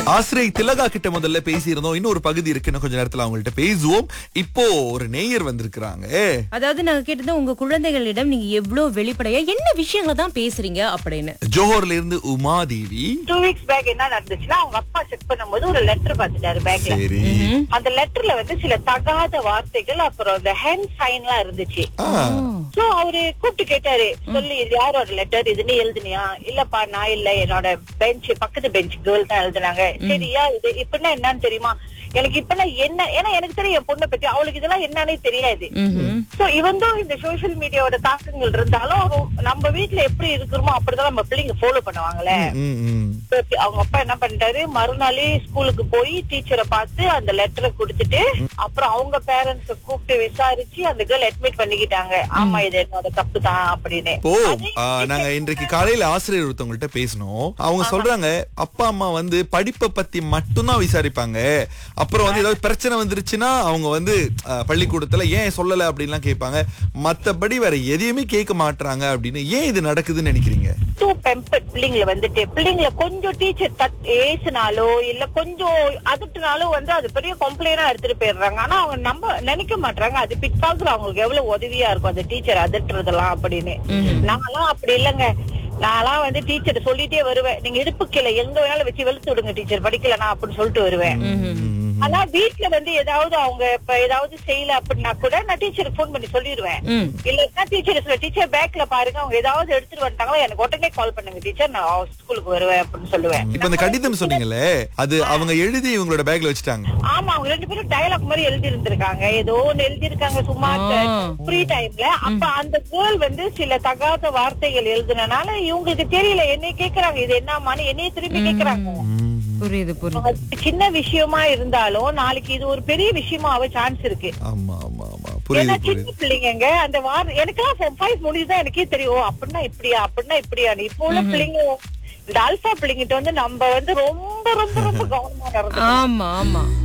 ஆசிரியை திலகா கிட்ட முதல்ல பேசியிருந்தோம் இன்னும் ஒரு பகுதி இருக்கு இன்னும் கொஞ்ச நேரத்துல அவங்கள்ட்ட பேசுவோம் இப்போ ஒரு நேயர் வந்திருக்கிறாங்க அதாவது நாங்க கேட்டது உங்க குழந்தைகளிடம் நீங்க எவ்வளவு வெளிப்படையா என்ன விஷயங்களை தான் பேசுறீங்க அப்படின்னு ஜோஹர்ல இருந்து உமாதேவி டூ வீக்ஸ் பேக் என்ன நடந்துச்சுன்னா அவங்க அப்பா செக் பண்ணும்போது ஒரு லெட்டர் பார்த்துட்டாரு பேக்ல சரி அந்த லெட்டர்ல வந்து சில தகாத வார்த்தைகள் அப்புறம் இந்த ஹேண்ட் சைன் எல்லாம் இருந்துச்சு ஆ, சோ அவரு கூப்பிட்டு கேட்டாரு சொல்லி இது யாரோட லெட்டர் இதுன்னு எழுதுனியா இல்லப்பா நான் இல்ல என்னோட பெஞ்ச் பக்கத்து பெஞ்ச் கேர்ள் தான் எழுதுனாங்க சரியா இது இப்பன்னா என்னன்னு தெரியுமா எனக்கு இப்ப என்ன ஏன்னா எனக்கு தெரியும் என் பொண்ணை பத்தி அவளுக்கு இதெல்லாம் என்னன்னே தெரியாது ம்ஹும். சோ இவன் தான் இந்த சோசியல் மீடியாவோட தாக்கங்கள் இருந்தாலும் நம்ம வீட்ல எப்படி இருக்கிறோமோ அப்படிதான் நம்ம பிள்ளைங்க ஃபாலோ பண்ணுவாங்கல்ல ம், ம். இப்ப அவங்க அப்பா என்ன பண்ணிட்டாரு மறுநாளே ஸ்கூலுக்கு போய் டீச்சரை பார்த்து அந்த லெட்டரை கொடுத்துட்டு அப்புறம் அவங்க பேரண்ட்ஸ் கூப்பிட்டு விசாரிச்சு அந்த கேர்ள் அட்மிட் பண்ணிக்கிட்டாங்க ஆமா இது என்னோட தப்பு தான் அப்படின்னு இப்போ அதே ஆ, நாங்க இன்றைக்கு காலையில ஆசிரியர் ஒருத்தவங்கள்ட்ட பேசணும் அவங்க சொல்றாங்க அப்பா அம்மா வந்து படிப்பை பத்தி மட்டும்தான் விசாரிப்பாங்க அப்புறம் வந்து ஏதாவது பிரச்சனை வந்துருச்சுன்னா அவங்க வந்து ஆ, பள்ளிக்கூடத்துல ஏன் சொல்லல அப்படின்லாம் கேட்பாங்க மத்தபடி வேற எதையுமே கேட்க மாட்றாங்க அப்படின்னு ஏன் இது நடக்குதுன்னு நினைக்கிறீங்க டூ பெம்பர் பிள்ளைங்களை வந்துட்டு பிள்ளைங்களை கொஞ்சம் டீச்சர் தட் ஏசுனாலோ இல்ல கொஞ்சம் அதட்டுனாலோ வந்து அது பெரிய கம்ப்ளைண்டா எடுத்துட்டு போயிடுறாங்க ஆனா அவங்க நம்ம நினைக்க மாட்டாங்க அது பிற்காலத்துல அவங்களுக்கு எவ்வளவு உதவியா இருக்கும் அந்த டீச்சர் அதட்டுறதெல்லாம் அப்படின்னு நான்லாம் அப்படி இல்லைங்க நான்லாம் வந்து டீச்சர் சொல்லிட்டே வருவேன் நீங்க இடுப்பு கீழே எங்க வேணாலும் வச்சு வெளுத்து விடுங்க டீச்சர் படிக்கலனா அப்படின்னு சொல்லிட்டு வருவேன் ம்ஹும். ஆனா வீட்ல வந்து ஏதாவது அவங்க இப்ப ஏதாவது செய்யல அப்படின்னா கூட நான் டீச்சருக்கு ஃபோன் பண்ணி சொல்லிடுவேன் ம். இல்லன்னா டீச்சர் சொல்ல டீச்சர் பேக்ல பாருங்க அவங்க ஏதாவது எடுத்துட்டு வந்துட்டாங்களா எனக்கு உடனே கால் பண்ணுங்க டீச்சர் நான் ஸ்கூலுக்கு வருவேன் அப்படின்னு சொல்லுவேன் இப்ப இந்த கடிதம் சொன்னீங்கல்ல அது அவங்க எழுதி இவங்களோட பேக்ல வச்சுட்டாங்க ஆமா அவங்க ரெண்டு பேரும் டயலாக் மாதிரி எழுதி இருந்திருக்காங்க ஏதோ ஒண்ணு எழுதி இருக்காங்க சும்மா ஆ. ஃப்ரீ டைம்ல அப்ப அந்த கேர்ள் வந்து சில தகாத வார்த்தைகள் எழுதுனனால இவங்களுக்கு தெரியல என்னைய கேக்குறாங்க இது என்னமான்னு என்னைய திரும்பி கேக்குறாங்க ம். புரியுது புரியுது அது சின்ன விஷயமா இருந்தாலும் நாளைக்கு இது ஒரு பெரிய விஷயமா ஆக சான்ஸ் இருக்கு ஆமா ஆமா ஆமா ஏன்னா புரியுது புரியுது சின்ன பிள்ளைங்க அந்த வார எனக்கெல்லாம் ஃபார்ம் ஃபைவ் முடிஞ்சுதான் எனக்கே தெரியும் ஓ, அப்படின்னா இப்படியா அப்படின்னா இப்படியா இப்போ உள்ள பிள்ளைங்க இந்த அல்பா பிள்ளைங்கிட்ட வந்து நம்ம வந்து ரொம்ப ரொம்ப ரொம்ப கவனமா நடந்து ஆமா ஆமா